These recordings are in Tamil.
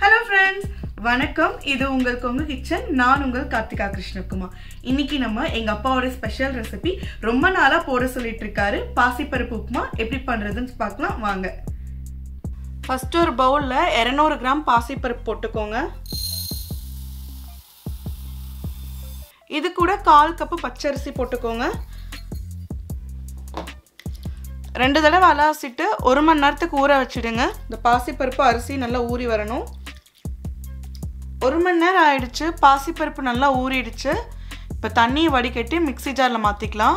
ஹலோ ஃப்ரெண்ட்ஸ் வணக்கம் இது உங்கள் கொங்கு கிச்சன் நான் உங்கள் கார்த்திகா கிருஷ்ணகுமார் இன்னைக்கு நம்ம எங்க அப்பாவோட ஸ்பெஷல் ரெசிபி ரொம்ப நாளா போட சொல்லிட்டு இருக்காரு பாசிப்பருப்பு உப்புமா எப்படி பண்றதுன்னு பார்க்கலாம் வாங்க ஃபர்ஸ்ட் ஒரு பவுல்ல 200 கிராம் பாசிப்பருப்பு போட்டுக்கோங்க இது கூட கால் கப்பு பச்சரிசி போட்டுக்கோங்க ரெண்டு தடவை அலாசிட்டு ஒரு மணி நேரத்துக்கு ஊற வச்சுடுங்க இந்த பாசிப்பருப்பு அரிசி நல்லா ஊறி வரணும் ஒரு மணி நேரம் ஆயிடுச்சு பாசிப்பருப்பு நல்லா ஊறிடுச்சு இப்போ தண்ணியை வடிகட்டி மிக்ஸி ஜாரில் மாற்றிக்கலாம்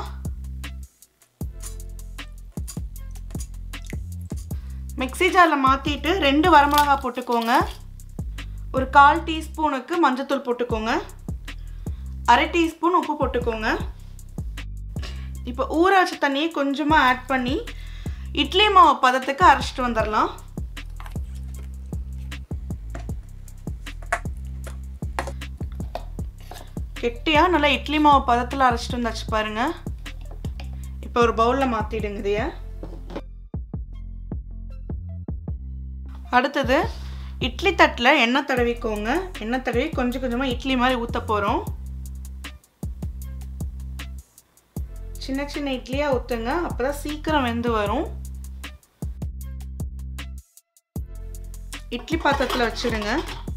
மிக்ஸி ஜாரில் மாற்றிட்டு ரெண்டு வரமிளகா போட்டுக்கோங்க ஒரு கால் டீஸ்பூனுக்கு மஞ்சத்தூள் போட்டுக்கோங்க அரை டீஸ்பூன் உப்பு போட்டுக்கோங்க இப்போ ஊற வச்ச தண்ணியை கொஞ்சமாக ஆட் பண்ணி இட்லி மாவு பதத்துக்கு அரைச்சிட்டு வந்துடலாம் கெட்டியாக நல்லா இட்லி மாவு பதத்தில் அரைச்சிட்டு வந்தாச்சு பாருங்க இப்போ ஒரு பவுலில் மாற்றிடுங்க இதைய அடுத்தது இட்லி தட்டில் எண்ணெய் தடவிக்கோங்க எண்ணெய் தடவி கொஞ்சம் கொஞ்சமாக இட்லி மாதிரி ஊற்ற போகிறோம் சின்ன சின்ன இட்லியாக ஊற்றுங்க அப்போ தான் சீக்கிரம் வெந்து வரும் இட்லி பாத்திரத்தில் வச்சுடுங்க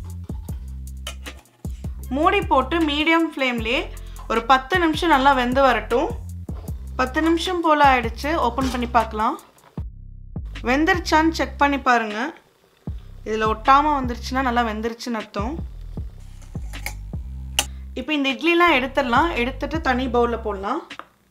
மூடி போட்டு மீடியம் ஃப்ளேம்லேயே ஒரு பத்து நிமிஷம் நல்லா வெந்து வரட்டும் பத்து நிமிஷம் போல் ஆயிடுச்சு ஓப்பன் பண்ணி பார்க்கலாம் வெந்துருச்சான்னு செக் பண்ணி பாருங்கள் இதில் ஒட்டாமல் வந்துருச்சுன்னா நல்லா வெந்துருச்சுன்னு அர்த்தம் இப்போ இந்த இட்லிலாம் எடுத்துடலாம் எடுத்துட்டு தனி பவுலில் போடலாம்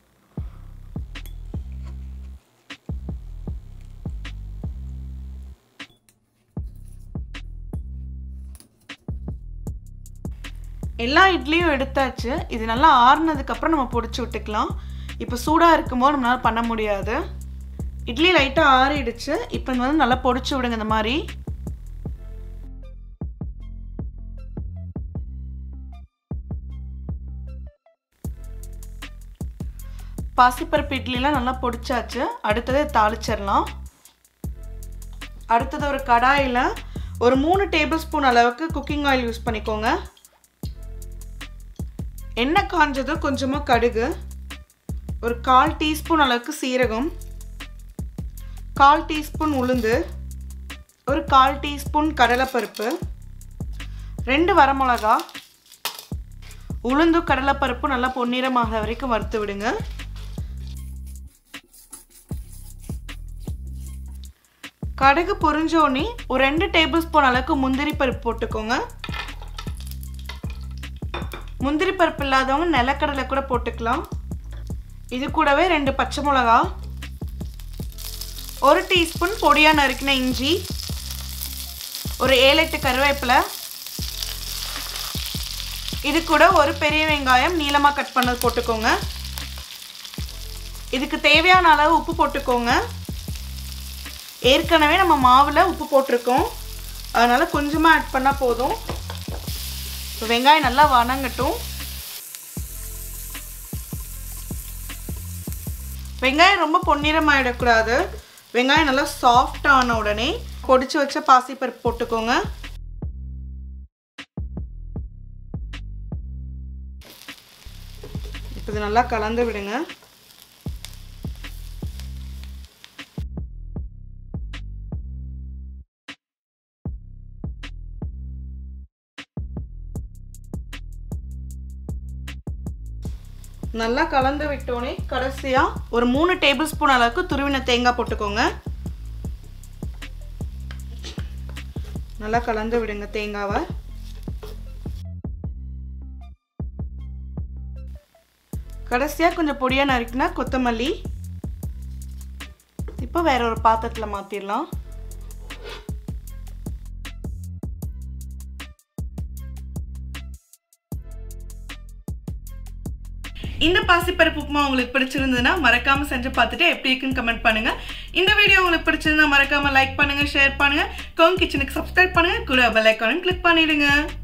எல்லா இட்லியும் எடுத்தாச்சு இது நல்லா ஆறுனதுக்கப்புறம் நம்ம பொடிச்சு விட்டுக்கலாம் இப்போ சூடாக இருக்கும்போது நம்மளால் பண்ண முடியாது இட்லி லைட்டாக ஆறிடுச்சு இப்போ வந்து நல்லா பொடிச்சு விடுங்க இந்த மாதிரி பாசிப்பருப்பு இட்லிலாம் நல்லா பொடிச்சாச்சு அடுத்தது தாளிச்சிடலாம் அடுத்தது ஒரு கடாயில் ஒரு மூணு டேபிள் ஸ்பூன் அளவுக்கு குக்கிங் ஆயில் யூஸ் பண்ணிக்கோங்க எண்ணெய் காஞ்சது கொஞ்சமாக கடுகு ஒரு கால் டீஸ்பூன் அளவுக்கு சீரகம் கால் டீஸ்பூன் உளுந்து ஒரு கால் டீஸ்பூன் கடலைப்பருப்பு ரெண்டு வரமிளகா உளுந்து கடலைப்பருப்பு நல்லா பொன்னிறமாக வரைக்கும் வறுத்து விடுங்க கடுகு பொரிஞ்சோடனே ஒரு ரெண்டு டேபிள் ஸ்பூன் அளவுக்கு முந்திரி பருப்பு போட்டுக்கோங்க முந்திரி பருப்பு இல்லாதவங்க நிலக்கடலை கூட போட்டுக்கலாம் இது கூடவே ரெண்டு பச்சை மிளகா ஒரு டீஸ்பூன் பொடியாக நறுக்கின இஞ்சி ஒரு ஏழு எட்டு கருவேப்பிலை இது கூட ஒரு பெரிய வெங்காயம் நீளமாக கட் பண்ணது போட்டுக்கோங்க இதுக்கு தேவையான அளவு உப்பு போட்டுக்கோங்க ஏற்கனவே நம்ம மாவில் உப்பு போட்டிருக்கோம் அதனால் கொஞ்சமாக ஆட் பண்ணால் போதும் இப்போ வெங்காயம் நல்லா வணங்கட்டும் வெங்காயம் ரொம்ப பொன்னிறமாயிடக்கூடாது வெங்காயம் நல்லா சாஃப்ட் ஆன உடனே பொடிச்சு வச்ச பாசிப்பருப்பு போட்டுக்கோங்க இப்போ இது நல்லா கலந்து விடுங்க நல்லா கலந்து விட்டோன்னே கடைசியாக ஒரு மூணு டேபிள் ஸ்பூன் அளவுக்கு துருவின தேங்காய் போட்டுக்கோங்க நல்லா கலந்து விடுங்க தேங்காவை கடைசியாக கொஞ்சம் பொடியாக நறுக்கினா கொத்தமல்லி இப்போ வேற ஒரு பாத்திரத்தில் மாற்றிடலாம் இந்த பாசிப்பருப்பு உப்புமா உங்களுக்கு பிடிச்சிருந்ததுன்னா மறக்காம செஞ்சு பார்த்துட்டு எப்படி இருக்குன்னு கமெண்ட் பண்ணுங்க இந்த வீடியோ உங்களுக்கு பிடிச்சிருந்தா மறக்காம லைக் பண்ணுங்க ஷேர் பண்ணுங்க கோங் கிச்சனுக்கு சப்ஸ்கிரைப் பண்ணுங்க கூட பெல் ஐக்கானும் கிளிக் பண்ணிடுங்க